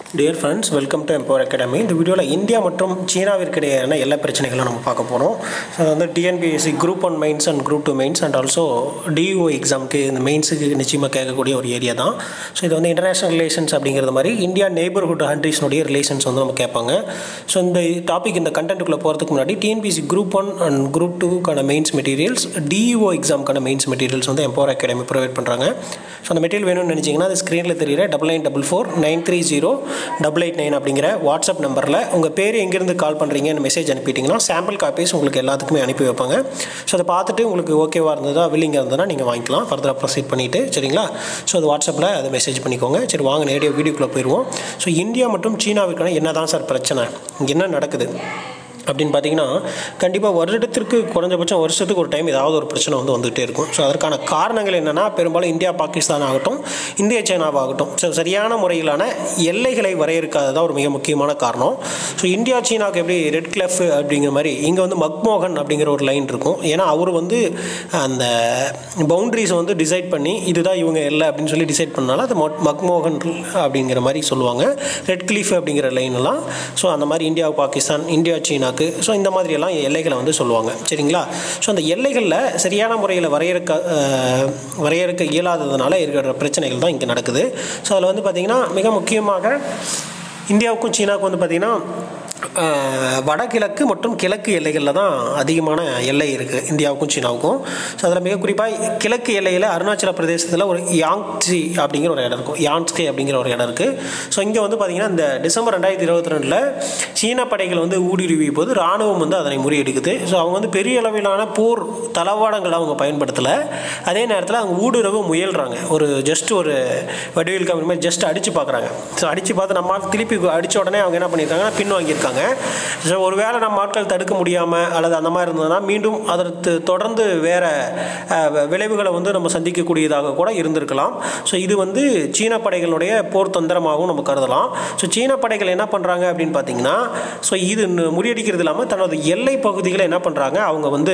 dear friends welcome to Empower Academy இந்த வீடியோவில் India மற்றும் சீனாவிற்கு இடையேயான எல்லா பிரச்சனைகளும் நம்ம பார்க்க போகிறோம் ஸோ அது வந்து TNPSC group one mains and group two mains and also DEO எக்ஸாமுக்கு இந்த மெயின்ஸுக்கு நிச்சயமாக கேட்கக்கூடிய ஒரு ஏரியா தான் ஸோ இது வந்து இன்டர்நேஷனல் ரிலேஷன்ஸ் அப்படிங்கிறது மாதிரி இந்தியா நெய்பர்ஹுட் கண்ட்ரீஸ்னுடைய ரிலேஷன்ஸ் வந்து நம்ம கேட்பாங்க ஸோ இந்த டாபிக் இந்த கண்டென்ட்டுக்குள்ளே போகிறதுக்கு முன்னாடி TNPSC group one and group டூக்கான மெயின்ஸ் மெட்டீரியல்ஸ் டிஇஓ எக்ஸாமுக்கான மெயின்ஸ் மெட்டீரியல்ஸ் வந்து எம்பவர் அகாடமி ப்ரொவைட் பண்ணுறாங்க ஸோ அந்த மெட்டீரியல் வேணும்னு நினச்சிங்கன்னா அது ஸ்க்ரீனில் தெரியுற double nine double four nine three zero double eight nine அப்படிங்கிற வாட்ஸ்அப் நம்பரில் உங்கள் பேர் எங்கேருந்து கால் பண்ணுறீங்கன்னு மெசேஜ் அனுப்பிட்டீங்கன்னா சாம்பிள் காப்பீஸ் உங்களுக்கு எல்லாத்துக்குமே அனுப்பி வைப்பாங்க ஸோ அதை பார்த்துட்டு உங்களுக்கு ஓகேவாக இருந்ததா வில்லிங்காக இருந்ததுன்னா நீங்கள் வாங்கிக்கலாம் ஃபர்தராக ப்ரொசீட் பண்ணிவிட்டு சரிங்களா ஸோ அது வாட்ஸ்அப்பில் அதை மெசேஜ் பண்ணிக்கோங்க சரி வாங்க நேரடியாக வீடியோக்குள்ளே போயிடுவோம் ஸோ இந்தியா மற்றும் சீனாவிற்கான என்ன தான் சார் பிரச்சனை இங்கே என்ன நடக்குது அப்படின்னு பார்த்தீங்கன்னா கண்டிப்பாக வருடத்திற்கு குறைஞ்சபட்சம் வருஷத்துக்கு ஒரு டைம் ஏதாவது ஒரு பிரச்சனை வந்து வந்துகிட்டே இருக்கும் ஸோ அதற்கான காரணங்கள் என்னென்னா பெரும்பாலும் இந்தியா பாகிஸ்தான் ஆகட்டும் இந்தியா சைனாவாகட்டும் ஸோ சரியான முறையிலான எல்லைகளை வரையறுக்காததான் ஒரு மிக முக்கியமான காரணம் ஸோ இந்தியா சீனாவுக்கு எப்படி ரெட் கிளஃப் அப்படிங்கிற மாதிரி இங்கே வந்து மக்மோகன் அப்படிங்கிற ஒரு லைன் இருக்கும் ஏன்னா அவர் வந்து அந்த பவுண்ட்ரிஸை வந்து டிசைட் பண்ணி இதுதான் இவங்க எல்லை அப்படின்னு சொல்லி டிசைட் பண்ணனால அது மக்மோகன் அப்படிங்கிற மாதிரி சொல்லுவாங்க ரெட் கிளிஃப் அப்படிங்கிற லைன் எல்லாம் ஸோ அந்த மாதிரி இந்தியா பாகிஸ்தான் இந்தியா சீனாக்கு ஸோ இந்த மாதிரியெல்லாம் எல்லைகளை வந்து சொல்லுவாங்க சரிங்களா ஸோ அந்த எல்லைகளில் சரியான முறையில் வரையறுக்க வரையறுக்க இயலாததுனால இருக்கிற பிரச்சனைகள் தான் இங்கே நடக்குது ஸோ அதில் வந்து பார்த்திங்கன்னா மிக முக்கியமாக இந்தியாவுக்கும் சீனாவுக்கும் வந்து பார்த்திங்கன்னா வடகிழக்கு மற்றும் கிழக்கு எல்லைகளில் தான் அதிகமான எல்லை இருக்குது இந்தியாவுக்கும் சீனாவுக்கும் ஸோ அதில் மிக குறிப்பாக கிழக்கு எல்லையில் அருணாச்சல பிரதேசத்தில் ஒரு யாங்ஸி அப்படிங்கிற ஒரு இடம் இருக்கும் யான்ஸ்கே அப்படிங்கிற ஒரு இடம் இருக்குது ஸோ இங்கே வந்து பார்த்திங்கன்னா இந்த டிசம்பர் ரெண்டாயிரத்தி இருபத்தி ரெண்டில் சீன படைகள் வந்து ஊடுருவிய போது இராணுவம் வந்து அதனை முறியடிக்குது ஸோ அவங்க வந்து பெரிய அளவிலான போர் தளவாடங்களை அவங்க பயன்படுத்தலை அதே நேரத்தில் அவங்க ஊடுருவ முயல்கிறாங்க ஒரு ஜஸ்ட் ஒரு வடிவில் கம்பெனி மாதிரி ஜஸ்ட் அடித்து பார்க்குறாங்க ஸோ அடித்து பார்த்து நம்ம திருப்பி அடித்த உடனே அவங்க என்ன பண்ணியிருக்காங்கன்னா பின் வாங்கியிருக்காங்க ஸோ ஒருவேளை நம்ம ஆட்கள் தடுக்க முடியாமல் அல்லது அந்த மாதிரி இருந்ததுன்னா மீண்டும் அதற்கு தொடர்ந்து வேறு விளைவுகளை வந்து நம்ம சந்திக்கக்கூடியதாக கூட இருந்திருக்கலாம் ஸோ இது வந்து சீன படைகளுடைய போர் தந்திரமாகவும் நம்ம கருதலாம் ஸோ சீன படைகள் என்ன பண்ணுறாங்க அப்படின்னு பார்த்தீங்கன்னா ஸோ இது முறியடிக்கிறது இல்லாமல் தனது எல்லை பகுதிகளை என்ன பண்ணுறாங்க அவங்க வந்து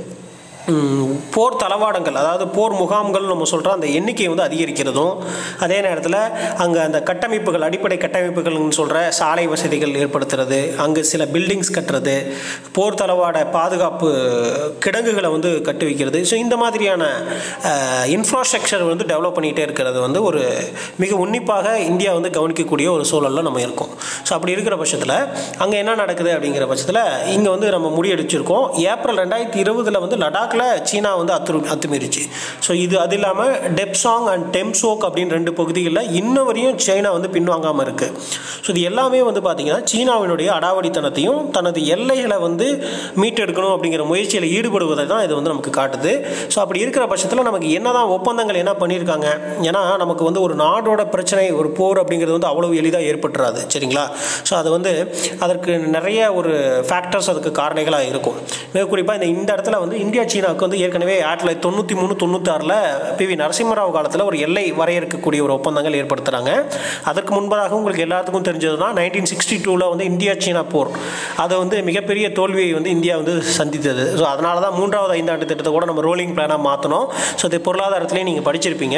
போர் தளவாடங்கள் அதாவது போர் முகாம்கள் நம்ம சொல்கிறோம் அந்த எண்ணிக்கை வந்து அதிகரிக்கிறதும் அதே நேரத்தில் அங்கே அந்த கட்டமைப்புகள் அடிப்படை கட்டமைப்புகள்னு சொல்கிற சாலை வசதிகள் ஏற்படுத்துறது அங்கே சில பில்டிங்ஸ் கட்டுறது போர் தளவாட பாதுகாப்பு கிடங்குகளை வந்து கட்டி வைக்கிறது ஸோ இந்த மாதிரியான இன்ஃப்ராஸ்ட்ரக்சர் வந்து டெவலப் பண்ணிகிட்டே இருக்கிறது வந்து ஒரு மிக உன்னிப்பாக இந்தியா வந்து கவனிக்கக்கூடிய ஒரு சூழலில் நம்ம இருக்கோம் ஸோ அப்படி இருக்கிற பட்சத்தில் அங்கே என்ன நடக்குது அப்படிங்கிற பட்சத்தில் இங்கே வந்து நம்ம முறியடிச்சிருக்கோம் ஏப்ரல் ரெண்டாயிரத்தி இருபதில் வந்து லடாக் ஈராக்கில் சீனா வந்து அத்து அத்துமீறிச்சு ஸோ இது அது இல்லாமல் டெப்சாங் அண்ட் டெம்சோக் அப்படின்னு ரெண்டு பகுதிகளில் இன்ன வரையும் சைனா வந்து பின்வாங்காமல் இருக்குது ஸோ இது எல்லாமே வந்து பார்த்திங்கன்னா சீனாவினுடைய அடாவடித்தனத்தையும் தனது எல்லைகளை வந்து மீட்டெடுக்கணும் அப்படிங்கிற முயற்சியில் ஈடுபடுவதை தான் இது வந்து நமக்கு காட்டுது ஸோ அப்படி இருக்கிற பட்சத்தில் நமக்கு என்ன தான் ஒப்பந்தங்கள் என்ன பண்ணியிருக்காங்க ஏன்னா நமக்கு வந்து ஒரு நாடோட பிரச்சனை ஒரு போர் அப்படிங்கிறது வந்து அவ்வளோ எளிதாக ஏற்பட்டுறாது சரிங்களா ஸோ அது வந்து அதற்கு நிறைய ஒரு ஃபேக்டர்ஸ் அதுக்கு காரணிகளாக இருக்கும் மிக குறிப்பாக இந்த இந்த இடத்துல வந்து இந்தியா சீனாவுக்கு வந்து ஏற்கனவே ஆயிரத்தி தொள்ளாயிரத்தி தொண்ணூற்றி மூணு தொண்ணூத்தாறில் பி வி நரசிம்மராவ் காலத்தில் ஒரு எல்லை வரையறுக்கக்கூடிய ஒரு ஒப்பந்தங்கள் ஏற்படுத்துகிறாங்க அதற்கு முன்பதாக உங்களுக்கு எல்லாத்துக்கும் தெரிஞ்சது தான் நைன்டீன் சிக்ஸ்டி டூவில் வந்து இந்தியா சீனா போர் அது வந்து மிகப்பெரிய தோல்வியை வந்து இந்தியா வந்து சந்தித்தது ஸோ அதனால தான் மூன்றாவது ஐந்தாண்டு திட்டத்தை கூட நம்ம ரோலிங் பிளானாக மாற்றணும் ஸோ இது பொருளாதாரத்துலேயும் நீங்கள் படிச்சிருப்பீங்க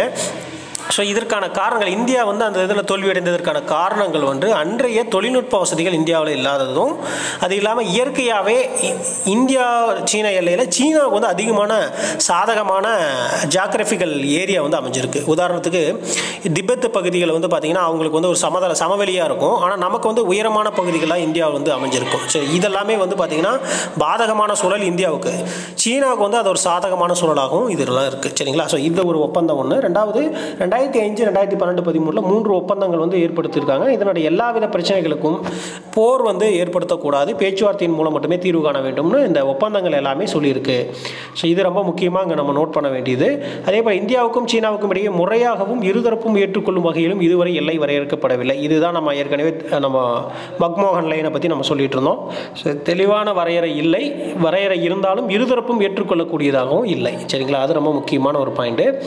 ஸோ இதற்கான காரணங்கள் இந்தியா வந்து அந்த இதில் தோல்வியடைந்ததற்கான காரணங்கள் வந்து அன்றைய தொழில்நுட்ப வசதிகள் இந்தியாவில் இல்லாததும் அது இல்லாமல் இயற்கையாகவே இந்தியா சீனா எல்லையில் சீனாவுக்கு வந்து அதிகமான சாதகமான ஜாகிரபிக்கல் ஏரியா வந்து அமைஞ்சிருக்கு உதாரணத்துக்கு திபெத் பகுதிகள் வந்து பார்த்திங்கன்னா அவங்களுக்கு வந்து ஒரு சமதள சமவெளியாக இருக்கும் ஆனால் நமக்கு வந்து உயரமான பகுதிகளாக இந்தியாவில் வந்து அமைஞ்சிருக்கும் ஸோ இதெல்லாமே வந்து பார்த்திங்கன்னா பாதகமான சூழல் இந்தியாவுக்கு சீனாவுக்கு வந்து அது ஒரு சாதகமான சூழலாகவும் இதெல்லாம் இருக்குது சரிங்களா ஸோ இது ஒரு ஒப்பந்தம் ஒன்று ரெண்டாவது ரெண்டாயிரத்தி ரெண்டாயிரத்தி அஞ்சு ரெண்டாயிரத்தி பன்னெண்டு பதிமூணில் மூன்று ஒப்பந்தங்கள் வந்து ஏற்படுத்தியிருக்காங்க இதனுடைய எல்லாவித பிரச்சனைகளுக்கும் போர் வந்து ஏற்படுத்தக்கூடாது பேச்சுவார்த்தையின் மூலம் மட்டுமே தீர்வு காண வேண்டும்னு இந்த ஒப்பந்தங்கள் எல்லாமே சொல்லியிருக்கு ஸோ இது ரொம்ப முக்கியமாக இங்கே நம்ம நோட் பண்ண வேண்டியது அதே போல் இந்தியாவுக்கும் சீனாவுக்கும் இடையே முறையாகவும் இருதரப்பும் ஏற்றுக்கொள்ளும் வகையிலும் இதுவரை எல்லை வரையறுக்கப்படவில்லை இதுதான் நம்ம ஏற்கனவே நம்ம மக்மோகன் லைனை பற்றி நம்ம சொல்லிட்டு இருந்தோம் ஸோ தெளிவான வரையறை இல்லை வரையறை இருந்தாலும் இருதரப்பும் ஏற்றுக்கொள்ளக்கூடியதாகவும் இல்லை சரிங்களா அது ரொம்ப முக்கியமான ஒரு பாயிண்ட்டு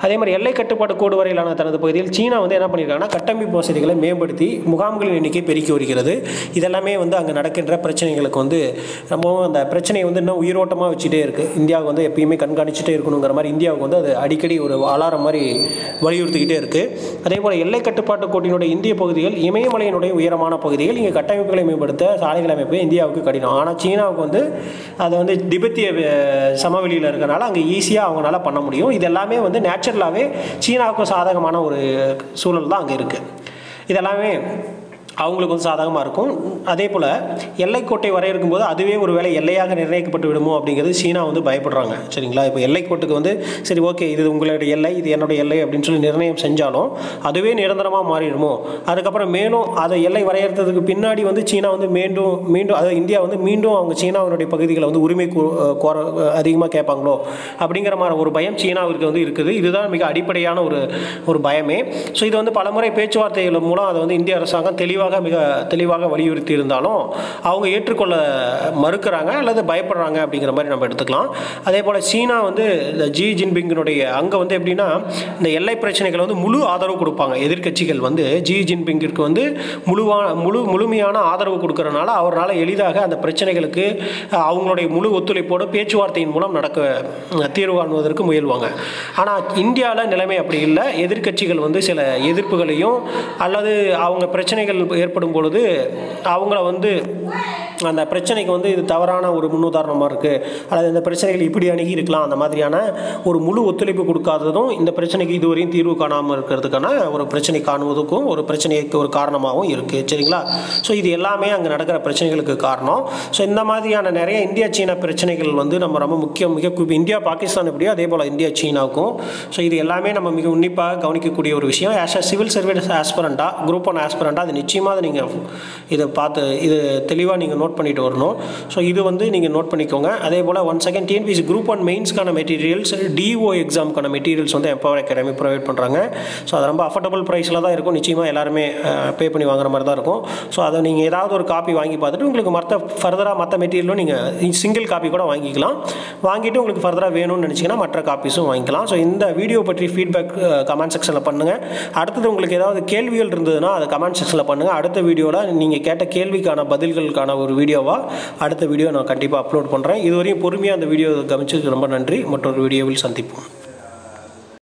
அதே மாதிரி எல்லை கட்டுப்பாடு கோடு வரையிலான தனது பகுதியில் சீனா வந்து என்ன பண்ணியிருக்காங்கன்னா கட்டமைப்பு வசதிகளை மேம்படுத்தி முகாம்களின் எண்ணிக்கை பெருக்கி வருகிறது இதெல்லாமே வந்து அங்கே நடக்கின்ற பிரச்சனைகளுக்கு வந்து ரொம்பவும் அந்த பிரச்சனையை வந்து இன்னும் உயிரோட்டமாக வச்சுட்டே இருக்குது இந்தியாவுக்கு வந்து எப்பயுமே கண்காணிச்சுட்டே இருக்கணுங்கிற மாதிரி இந்தியாவுக்கு வந்து அது அடிக்கடி ஒரு அலாரம் மாதிரி வலியுறுத்திக்கிட்டே இருக்குது அதே போல் எல்லை கட்டுப்பாட்டு கோட்டினுடைய இந்திய பகுதிகள் இமயமலையினுடைய உயரமான பகுதிகள் இங்கே கட்டமைப்புகளை மேம்படுத்த சாலைகள் அமைப்பு இந்தியாவுக்கு கடினம் ஆனால் சீனாவுக்கு வந்து அது வந்து திபெத்திய அஹ், சமவெளியில் இருக்கனால அங்கே ஈஸியாக அவங்களால பண்ண முடியும் இது எல்லாமே வந்து நேச்சுரலாகவே சீனாவுக்கு சாதகமான ஒரு சூழல் தான் அங்கே இருக்குது இதெல்லாமே அவங்களுக்கு வந்து சாதகமாக இருக்கும் அதே போல் எல்லைக்கோட்டை வரையறுக்கும் போது அதுவே ஒரு வேளை எல்லையாக நிர்ணயிக்கப்பட்டு விடுமோ அப்படிங்கிறது சீனா வந்து பயப்படுறாங்க சரிங்களா இப்போ எல்லைக்கோட்டுக்கு வந்து சரி ஓகே இது உங்களுடைய எல்லை இது என்னுடைய எல்லை அப்படின்னு சொல்லி நிர்ணயம் செஞ்சாலும் அதுவே நிரந்தரமாக மாறிடுமோ அதுக்கப்புறம் மேலும் அதை எல்லை வரையறுத்ததுக்கு பின்னாடி வந்து சீனா வந்து மீண்டும் மீண்டும் அதாவது இந்தியா வந்து மீண்டும் அவங்க சீனாவினுடைய பகுதிகளை வந்து உரிமை கோ- கோர அதிகமாக கேட்பாங்களோ அப்படிங்கிற மாதிரி ஒரு பயம் சீனாவிற்கு வந்து இருக்குது இதுதான் மிக அடிப்படையான ஒரு ஒரு பயமே ஸோ இது வந்து பலமுறை பேச்சுவார்த்தைகள் மூலம் அதை வந்து இந்திய அரசாங்கம் தெளிவாக மிக தெளிவாக வலியுறுத்தி இருந்தாலும் அவங்க ஏற்றுக்கொள்ள மறுக்கிறாங்க அல்லது பயப்படுறாங்க அப்படிங்கிற மாதிரி நம்ம எடுத்துக்கலாம் அதே போல் சீனா வந்து இந்த ஜி ஜின்பிங்கினுடைய அங்கே வந்து எப்படின்னா இந்த எல்லை பிரச்சனைகள் வந்து முழு ஆதரவு கொடுப்பாங்க எதிர்க்கட்சிகள் வந்து ஜி ஜின்பிங்கிற்கு வந்து முழுவா முழு முழுமையான ஆதரவு கொடுக்கறனால அவரால் எளிதாக அந்த பிரச்சனைகளுக்கு அஹ், அவங்களுடைய முழு ஒத்துழைப்போடு பேச்சுவார்த்தையின் மூலம் நடக்க அஹ், தீர்வு காணுவதற்கு முயல்வாங்க ஆனால் இந்தியாவில் நிலைமை அப்படி இல்லை எதிர்க்கட்சிகள் வந்து சில எதிர்ப்புகளையும் அல்லது அவங்க பிரச்சனைகள் ஏற்படும் பொழுது அவங்கள வந்து அந்த பிரச்சனைக்கு வந்து இது தவறான ஒரு முன்னுதாரணமாக இருக்குது அல்லது இந்த பிரச்சனைகள் இப்படி அணுகி இருக்கலாம் அந்த மாதிரியான ஒரு முழு ஒத்துழைப்பு கொடுக்காததும் இந்த பிரச்சனைக்கு இதுவரையும் தீர்வு காணாமல் இருக்கிறதுக்கான ஒரு பிரச்சனை காணுவதற்கும் ஒரு பிரச்சனைக்கு ஒரு காரணமாகவும் இருக்குது சரிங்களா ஸோ இது எல்லாமே அங்கே நடக்கிற பிரச்சனைகளுக்கு காரணம் ஸோ இந்த மாதிரியான நிறைய இந்தியா சீனா பிரச்சனைகள் வந்து நம்ம ரொம்ப முக்கியம் மிக குறி- இந்தியா பாகிஸ்தான் எப்படியோ அதே போல் இந்தியா சீனாவுக்கும் ஸோ இது எல்லாமே நம்ம மிக உன்னிப்பாக கவனிக்கக்கூடிய ஒரு விஷயம் ஆஸ் அ சிவில் சர்வீஸ் ஆஸ்பரண்ட்டாக குரூப் ஒன் ஆஸ்பரண்ட்டாக அது நிச்சயமாக நீங்கள் இதை பார்த்து இது தெளிவாக நீங்கள் நோட் பண்ணிட்டு வரணும் ஸோ இது வந்து நீங்கள் நோட் பண்ணிக்கோங்க அதே போல் one second TNPSC group one மெயின்ஸ்க்கான மெட்டீரியல்ஸ் டிஓ எக்ஸாமுக்கான மெட்டீரியல்ஸ் வந்து எம்பவர் அகாடமி ப்ரொவைட் பண்ணுறாங்க ஸோ அது ரொம்ப அஃபோர்டபுள் ப்ரைஸில் தான் இருக்கும் நிச்சயமாக எல்லாருமே பே பண்ணி வாங்குற மாதிரி தான் இருக்கும் ஸோ அதை நீங்கள் ஏதாவது ஒரு காப்பி வாங்கி பார்த்துட்டு உங்களுக்கு மற்ற ஃபர்தராக மற்ற மெட்டீரியலும் நீங்கள் சிங்கிள் காப்பி கூட வாங்கிக்கலாம் வாங்கிட்டு உங்களுக்கு ஃபர்தராக வேணும்னு நினச்சிங்கன்னா மற்ற காப்பீஸும் வாங்கிக்கலாம் ஸோ இந்த வீடியோ பற்றி ஃபீட்பேக் கமெண்ட் செக்ஷனில் பண்ணுங்கள் அடுத்தது உங்களுக்கு ஏதாவது கேள்விகள் இருந்ததுன்னா அதை கமெண்ட் செக்ஷனில் பண்ணுங்கள் அடுத்த வீடியோவில் நீங்கள் கேட்ட கேள்விக்கான பதில்களுக்கான ஒரு வீடியோவாக அடுத்த வீடியோ நான் கண்டிப்பாக அப்லோட் பண்ணுறேன் இதுவரையும் பொறுமையாக அந்த வீடியோ கவனிச்சதுக்கு ரொம்ப நன்றி மற்றொரு வீடியோவில் சந்திப்போம்